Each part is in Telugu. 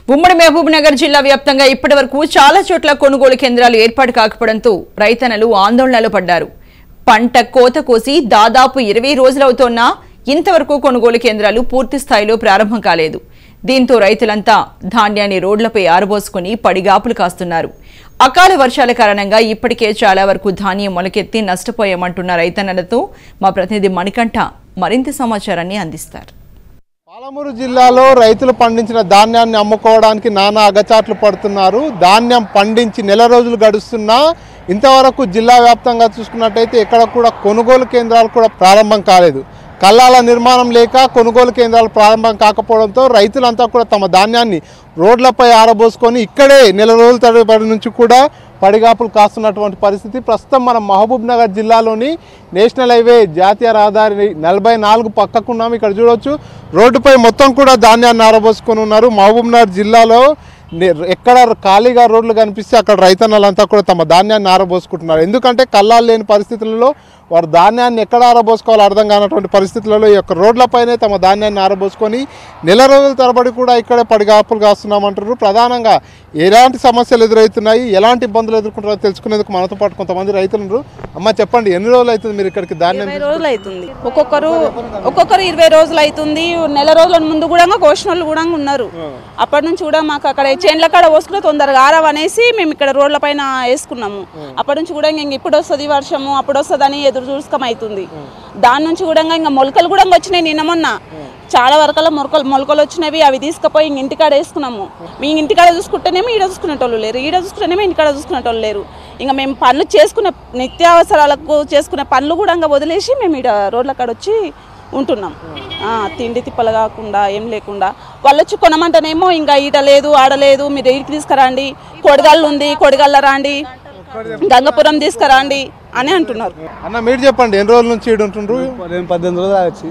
ఉమ్మడి మహబూబ్ నగర్ జిల్లా వ్యాప్తంగా ఇప్పటి వరకు చాలా చోట్ల కొనుగోలు కేంద్రాలు ఏర్పాటు కాకపోవడంతో రైతన్నలు ఆందోళనలో పడ్డారు పంట కోత కోసి దాదాపు ఇరవై రోజులవుతోన్నా ఇంతవరకు కొనుగోలు కేంద్రాలు పూర్తి స్థాయిలో ప్రారంభం కాలేదు దీంతో రైతులంతా ధాన్యాన్ని రోడ్లపై ఆరబోసుకుని పడిగాపులు కాస్తున్నారు అకాల వర్షాల కారణంగా ఇప్పటికే చాలా వరకు ధాన్యం మొలకెత్తి నష్టపోయామంటున్న రైతన్నలతో మా ప్రతినిధి మణికంఠ మరింత సమాచారాన్ని అందిస్తారు పాలమూరు జిల్లాలో రైతులు పండించిన ధాన్యాన్ని అమ్ముకోవడానికి నానా అగచాట్లు పడుతున్నారు ధాన్యం పండించి నెల రోజులు గడుస్తున్నా ఇంతవరకు జిల్లా వ్యాప్తంగా చూసుకున్నట్టయితే ఎక్కడ కూడా కొనుగోలు కేంద్రాలు కూడా ప్రారంభం కాలేదు కల్లాల నిర్మాణం లేక కొనుగోలు కేంద్రాలు ప్రారంభం కాకపోవడంతో రైతులంతా కూడా తమ ధాన్యాన్ని రోడ్లపై ఆరబోసుకొని ఇక్కడే నెల రోజుల తరబడి నుంచి కూడా పడిగాపులు కాస్తున్నటువంటి పరిస్థితి ప్రస్తుతం మనం మహబూబ్ నగర్ జిల్లాలోని నేషనల్ హైవే జాతీయ రహదారి నలభై నాలుగు పక్కకున్నాం ఇక్కడ చూడొచ్చు రోడ్డుపై మొత్తం కూడా ధాన్యాన్ని ఆరబోసుకొని ఉన్నారు మహబూబ్ నగర్ జిల్లాలో నే- ఎక్కడ ఖాళీగా రోడ్లు కనిపిస్తే అక్కడ రైతన్నలంతా కూడా తమ ధాన్యాన్ని ఆరబోసుకుంటున్నారు ఎందుకంటే కల్లాలు లేని పరిస్థితులలో వారు ధాన్యాన్ని ఎక్కడ ఆరబోసుకోవాలో అర్థం కానటువంటి పరిస్థితులలో ఈ యొక్క రోడ్లపైనే తమ ధాన్యాన్ని ఆరబోసుకొని నెల రోజుల తరబడి కూడా ఇక్కడే పడిగాపులు కాస్తున్నామంటారు ప్రధానంగా ఎలాంటి సమస్యలు ఎదురవుతున్నాయి ఎలాంటి ఇబ్బందులు ఎదుర్కొంటారో తెలుసుకునేందుకు మనతో పాటు కొంతమంది రైతులు ఉన్నారు అమ్మ చెప్పండి ఎన్ని రోజులు అవుతుంది మీరు ఇక్కడికి ధాన్యం ఇరవై రోజులు అవుతుంది ఒక్కొక్కరు ఒక్కొక్కరు ఇరవై రోజులు అవుతుంది నెల రోజుల ముందు కూడా కోసిన వాళ్ళు కూడా ఉన్నారు అప్పటి నుంచి కూడా మాకు అక్కడ చేన్ల కాడ పోసుకుని తొందరగా ఆరవ అనేసి మేము ఇక్కడ రోడ్ల పైన వేసుకున్నాము అప్పటి నుంచి కూడా ఇంక ఇప్పుడు వస్తుంది వర్షము అప్పుడు వస్తుంది అని ఎదురు చూసుకం అవుతుంది దాని నుంచి కూడా ఇంకా మొలకలు కూడా వచ్చినాయి నిన్న మొన్న చాలా వరకల్లా మొలకలు మొలకలు వచ్చినవి అవి తీసుకుపోయి ఇంక ఇంటికాడ వేసుకున్నాము మీ ఇంటికాడ చూసుకుంటేనేమో ఈడ చూసుకునేటోళ్ళు లేరు ఈడ చూసుకుంటేనేమో ఇంటికాడ చూసుకునేటోళ్ళు లేరు ఇంకా మేము పనులు చేసుకునే నిత్యావసరాలకు చేసుకునే పనులు కూడా ఇంకా వదిలేసి మేము ఈడ రోడ్ల కాడ వచ్చి ఉంటున్నాం ఆ, తిండి తిప్పలు కాకుండా ఏం లేకుండా వాళ్ళు వచ్చి కొనమంటేనేమో ఇంకా ఈట లేదు ఆడలేదు మీరు ఇంటికి తీసుకురండి కొడిగల్లు ఉంది కొడిగల్ల రాండి గంగపురం తీసుకురండి అని అంటున్నారు అన్న మీరు చెప్పండి ఎన్ని రోజుల నుంచి ఈడు ఉంటుండ్రు నేను పద్దెనిమిది రోజులు వచ్చి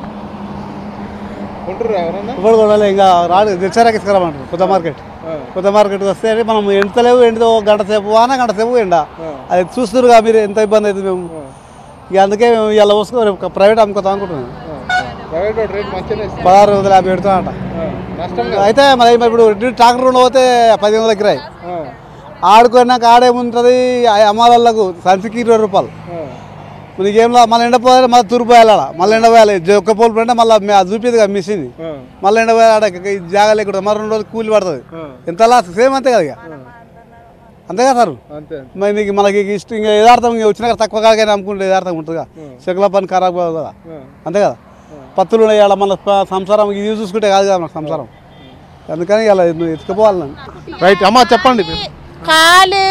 ఉంటుర్రు ఎవరన్నా ఇప్పుడు కూడా ఇంకా రాడు తెచ్చారా తీసుకురామంటారు కొత్త మార్కెట్ కొత్త మార్కెట్ వస్తే మనం ఎండతలేవు ఎండ ఒక గంట సేపు వాన గంట సేపు ఎండ అది చూస్తున్నారు మీరు ఎంత ఇబ్బంది అవుతుంది మేము ఇక అందుకే మేము ఇలా వసుకో రేపు ప్రైవేట్ అమ్ముకోతాం అనుకుంటున్నాను ప్రైవేట్ వాడు రేట్ మంచిగానే ఇస్తారు. పదహారు వందల యాభై పెడుతున్నా నష్టం అయితే మరి ఇప్పుడు ట్రాక్టర్ ఉండి పోతే పదిహేను వందల కిరాయి ఆడుకున్నాక ఆడేముంటుంది అమ్మాలకు సంచికి ఇరవై రూపాయలు నీకేం లా మళ్ళీ ఎండపోయాలి మళ్ళీ తూర్పు పోయాలి ఆడ మళ్ళీ ఎండపోయాలి ఒక్క పోలు పెంటే మళ్ళీ అది చూపింది కదా మిషన్ మళ్ళీ ఎండపోయాలి ఆడ ఇక ఈ జాగా లేకుండా మరి రెండు రోజులు కూలి పడుతుంది ఎంత లాస్ సేమ్ అంతే కదా ఇక అంతే కదా సార్ అంతే మరి నీకు మనకి ఇష్టం ఇంకా యథార్థం ఇంకా వచ్చినాక తక్కువ కాగానే అమ్ముకుంటే యథార్థం ఉంటుందిగా చెక్కల పని ఖరాబ్ కాదు కదా అంతే కదా పత్తులు ఉన్నాయి ఆడ మన ప- సంసారం ఇది చూసుకుంటే కాదు కదా మన సంసారం అందుకని ఇలా నువ్వు ఎత్తుకుపోవాలి నన్ను రైట్ అమ్మ చెప్పండి ఖాళీ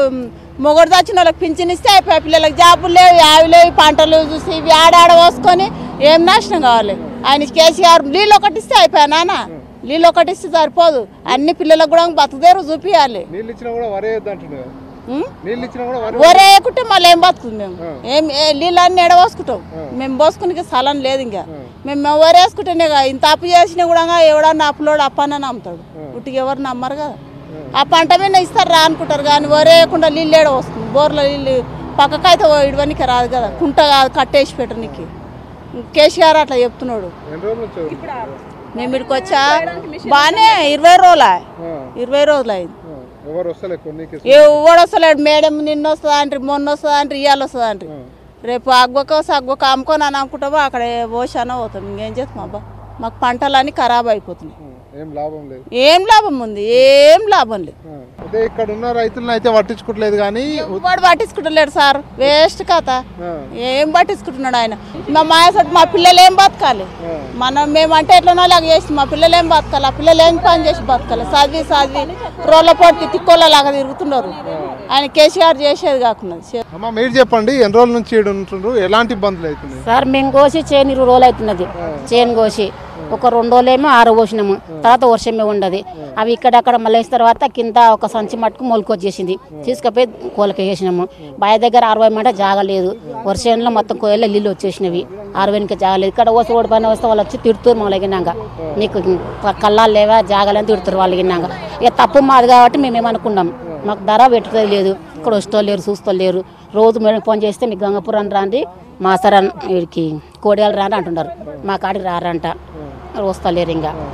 మొగడు వచ్చిన వాళ్ళకి పింఛన్ ఇస్తే అయిపోయి పిల్లలకి జాబులు లేవు యావి లేవు పంటలు చూసి ఇవి ఆడాడ పోసుకొని ఏం నాశనం కావాలి ఆయన కేసీఆర్ నీళ్ళు ఒకటి ఇస్తే అయిపోయా నాన్న నీళ్ళు ఒకటి ఇస్తే సరిపోదు అన్ని పిల్లలకు కూడా బతుకుదేరు చూపించాలి నీళ్ళు ఇచ్చినా కూడా వరే అంటున్నారు ఉం? నీళ్ళు ఇచ్చినా కూడా వరే ఒరేయకుంటే మళ్ళీ ఏం బతుకుతుంది మేము ఏం ఏ- నీళ్ళు అన్ని ఎడ పోసుకుంటాం మేము పోసుకునే స్థలం లేదు ఇంకా మేము ఒరేసుకుంటేనే కదా ఇంత అప్పు చేసినా కూడా ఎవడన్నా అప్పులోడు అప్పన్న నమ్ముతాడు ఉట్టికి ఎవరు నమ్మరు కదా ఆ పంట మీద ఇస్తారు రా అనుకుంటారు కానీ ఒరేయకుండా నీళ్ళు ఏడ వస్తుంది బోర్లో నీళ్ళు పక్కకైతే ఇడవనికి రాదు కదా కుంట కాదు కట్టేసి పెట్టడానికి కేసీఆర్ అట్లా చెప్తున్నాడు ఎన్ని రోజుల నుంచి మేము ఇక్కడికి వచ్చా బాగానే ఇరవై రోజులు ఇరవై రోజులు అయింది ఆ, ఎవరు వస్తలే కొన్నికి ఎవడు వస్తలేడు మేడం నిన్న వస్తుందా అంటారు మొన్న వస్తుందా అంటారు ఇవాళ వస్తుందా అంటారు రేపు అగ్గొక వస్తే అగ్గొక అమ్ముకొని అని అనుకుంటామో అక్కడ పోషానో పోతాం ఇంకేం చేస్తాం అబ్బా మాకు పంటలన్నీ ఖరాబ్ అయిపోతున్నాయి ఏం లాభం లేదు ఏం లాభం ఉంది ఏం లాభం లేదు ఆ, అదే ఇక్కడ ఉన్న రైతులను అయితే పట్టించుకోవట్లేదు కానీ వాడు పట్టించుకుంటలేడు సార్ వేస్ట్ కథ ఆ, ఏం పట్టించుకుంటున్నాడు ఆయన మా మాయసటి మా పిల్లలు ఏం బతకాలి మనం మేమంటే ఎట్లనో లాగా చేసి మా పిల్లలు ఏం బతకాలి ఆ పిల్లలు ఏం పని చేసి బతకాలి చదివి చదివి రోళ్ళ పొట్టి తిక్కోళ్ళ లాగా తిరుగుతున్నారు ఆయన కేసీఆర్ చేసేది కాకుండా చే- అమ్మ మీరు చెప్పండి ఎన్ని రోజుల నుంచి ఈడు ఉంటుండ్రు ఎలాంటి ఇబ్బందులు అవుతున్నాయి సార్ మేము కోసి చేను ఇరవై రోజులు అవుతున్నది చేను కోసి ఒక రెండు రోజులేమో ఆరు కోసినాము తర్వాత వర్షమే ఉండదు అవి ఇక్కడక్కడ మళ్ళీ వేసిన తర్వాత కింద ఒక సంచి మట్టుకు మొలకొచ్చేసింది తీసుకుపోయి కోలకి వేసినాము బావి దగ్గర అరవై మాట జాగలేదు వర్షంలో మొత్తం కోయల్లో నీళ్ళు వచ్చేసినవి అరవైకి జాగలేదు ఇక్కడ ఓసి ఓడి పైన వస్తే వాళ్ళు వచ్చి తిడుతురు మొలగినాక నీకు కళ్ళాలు లేవా జాగాలని తిడుతురు వాళ్ళు గిన్నాక ఇక తప్పు మాది కాబట్టి మేము ఏమనుకున్నాం మాకు ధర పెట్టేది లేదు ఇక్కడ వస్తలేరు చూస్తలేరు రోజు మేడం ఫోన్ చేస్తే మీకు గంగపురం రాండి మా సార్ వీడికి కోడియాలు రాని అంటున్నారు మా కాడికి రారంట వస్తలేరు ఇంకా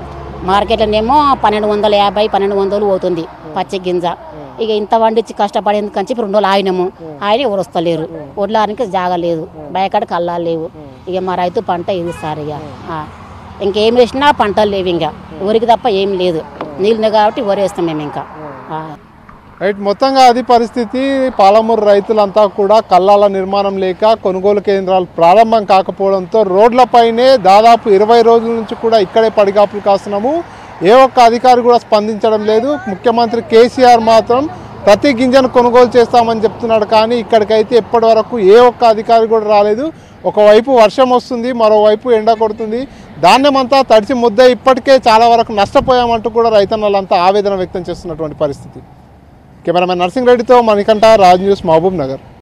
మార్కెట్లోనేమో పన్నెండు వందల యాభై పన్నెండు వందలు పోతుంది పచ్చి గింజ ఇక ఇంత వండించి కష్టపడేందుకు కంచి ఇప్పుడు రెండు రోజులు ఆయనము ఆయన ఎవరు వస్తలేరు వడ్లానికి జాగలేదు బయకాడ కల్లాలు లేవు ఇక మా రైతు పంట ఇది సార్ ఇక ఆ. ఇంకేం వేసినా పంటలు లేవు ఇంకా ఊరికి తప్ప ఏం లేదు నీళ్ళు కాబట్టి వరి వేస్తాం మేము ఇంకా ఆ. రైట్ మొత్తంగా అది పరిస్థితి పాలమూరు రైతులంతా కూడా కల్లాల నిర్మాణం లేక కొనుగోలు కేంద్రాలు ప్రారంభం కాకపోవడంతో రోడ్లపైనే దాదాపు ఇరవై రోజుల నుంచి కూడా ఇక్కడే పడిగాపులు కాస్తున్నాము ఏ ఒక్క అధికారి కూడా స్పందించడం లేదు ముఖ్యమంత్రి కేసీఆర్ మాత్రం ప్రతి గింజను కొనుగోలు చేస్తామని చెప్తున్నాడు కానీ ఇక్కడికైతే ఇప్పటి వరకు ఏ ఒక్క అధికారి కూడా రాలేదు ఒకవైపు వర్షం వస్తుంది మరోవైపు ఎండ కొడుతుంది ధాన్యం అంతా తడిసి ముద్ద ఇప్పటికే చాలా వరకు నష్టపోయామంటూ కూడా రైతన్నలంతా ఆవేదన వ్యక్తం చేస్తున్నటువంటి పరిస్థితి కెమెరామెన్ నర్సింగ్ రెడ్డితో మణికంఠ రాజ్ న్యూస్ మహబూబ్ నగర్